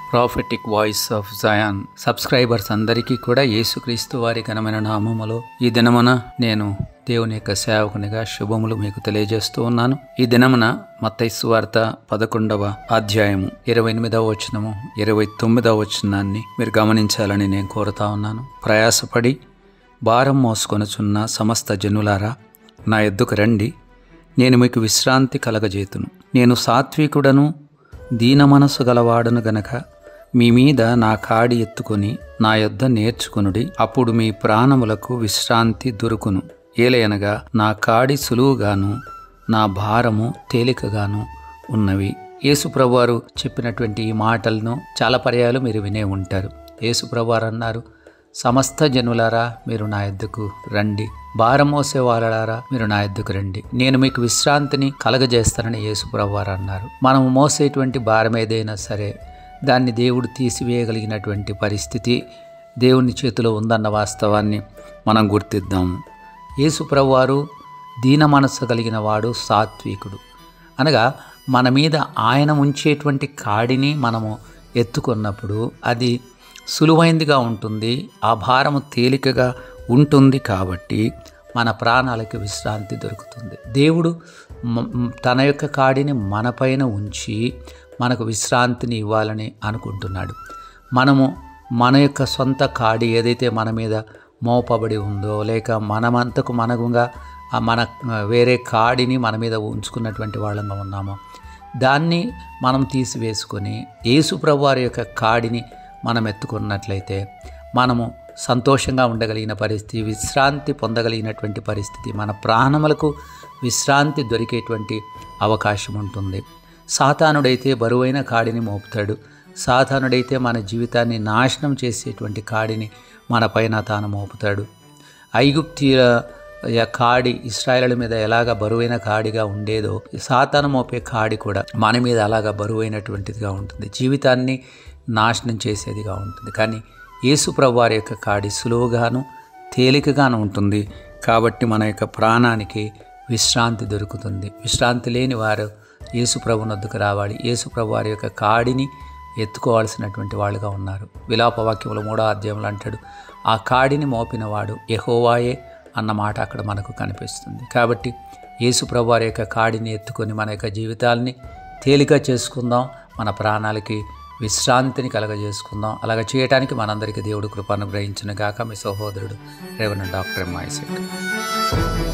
prophetic voice of Zion subscribers అందరికీ కూడా యేసుక్రీస్తు వారి ఘనమైన నామములో ఈ దినమున నేను దేవుని యొక్క సేవకునిగా శుభములు మీకు తెలియజేస్తూ ఉన్నాను ఈ దినమున మత్తైసు వార్త పదకొండవ అధ్యాయము ఇరవై ఎనిమిదవ వచనము ఇరవై తొమ్మిదవ వచనాన్ని మీరు గమనించాలని నేను కోరుతా ఉన్నాను ప్రయాసపడి భారం మోసుకొనుచున్న సమస్త జనులారా నా ఎద్దుకు రండి నేను మీకు విశ్రాంతి కలగజేతును నేను సాత్వికుడను దీన మనసు గలవాడను గనక మీ మీద నా కాడి ఎత్తుకొని నా యొద్ద నేర్చుకునుడి అప్పుడు మీ ప్రాణములకు విశ్రాంతి దొరుకును ఏలయనగా నా కాడి సులువుగాను నా భారము తేలికగాను ఉన్నవి యేసుప్రభువారు చెప్పినటువంటి ఈ మాటలను చాలా పర్యాలు మీరు వినే ఉంటారు యేసుప్రభువారు అన్నారు సమస్త జనులారా మీరు నా ఎద్దుకు రండి భారం మోసే వాళ్ళారా మీరు నా ఎద్దుకు రండి నేను మీకు విశ్రాంతిని కలగజేస్తానని యేసుప్రభువారు అన్నారు మనం మోసేటువంటి భారం ఏదైనా సరే దాన్ని దేవుడు తీసివేయగలిగినటువంటి పరిస్థితి దేవుని చేతిలో ఉందన్న వాస్తవాన్ని మనం గుర్తిద్దాము యేసుప్రభువారు దీన మనస్సు కలిగిన వాడు సాత్వికుడు అనగా మన మీద ఆయన ఉంచేటువంటి కాడిని మనము ఎత్తుకున్నప్పుడు అది సులువైందిగా ఉంటుంది ఆ భారము తేలికగా ఉంటుంది కాబట్టి మన ప్రాణాలకి విశ్రాంతి దొరుకుతుంది దేవుడు మ- మ్, తన యొక్క కాడిని మనపైన ఉంచి మనకు విశ్రాంతిని ఇవ్వాలని అనుకుంటున్నాడు మనము మన యొక్క సొంత కాడి ఏదైతే మన మీద మోపబడి ఉందో లేక మనమంతకు మనగుగా ఆ మన ఆ, వేరే కాడిని మన మీద ఉంచుకున్నటువంటి వాళ్ళంగా ఉన్నామో దాన్ని మనం తీసివేసుకొని యేసు ప్రభువారి యొక్క కాడిని మనం ఎత్తుకున్నట్లయితే మనము సంతోషంగా ఉండగలిగిన పరిస్థితి విశ్రాంతి పొందగలిగినటువంటి పరిస్థితి మన ప్రాణములకు విశ్రాంతి దొరికేటువంటి అవకాశం ఉంటుంది సాతానుడైతే బరువైన కాడిని మోపుతాడు సాతానుడైతే మన జీవితాన్ని నాశనం చేసేటువంటి కాడిని మన పైన తాను మోపుతాడు ఐగుప్తీల య కాడి ఇస్రాయల మీద ఎలాగ బరువైన కాడిగా ఉండేదో సాతాను మోపే కాడి కూడా మన మీద అలాగా బరువైనటువంటిదిగా ఉంటుంది జీవితాన్ని నాశనం చేసేదిగా ఉంటుంది కానీ యేసు వారి యొక్క కాడి సులువుగాను తేలికగాను ఉంటుంది కాబట్టి మన యొక్క ప్రాణానికి విశ్రాంతి దొరుకుతుంది విశ్రాంతి లేని వారు యేసు ప్రభు వద్దకు రావాలి యేసు ప్రభు వారి యొక్క కాడిని ఎత్తుకోవాల్సినటువంటి వాళ్ళుగా ఉన్నారు విలాప వాక్యములు మూడో అధ్యాయంలో అంటాడు ఆ కాడిని మోపినవాడు యెహోవాయే అన్న మాట అక్కడ మనకు కనిపిస్తుంది కాబట్టి యేసు ప్రభు వారి యొక్క కాడిని ఎత్తుకొని మన యొక్క జీవితాల్ని తేలిక చేసుకుందాం మన ప్రాణాలకి విశ్రాంతిని కలగజేసుకుందాం అలాగ చేయడానికి మనందరికీ దేవుడు కృపను గ్రహించిన గాక మీ సహోదరుడు రేవణ డాక్టర్ మాయశెట్టి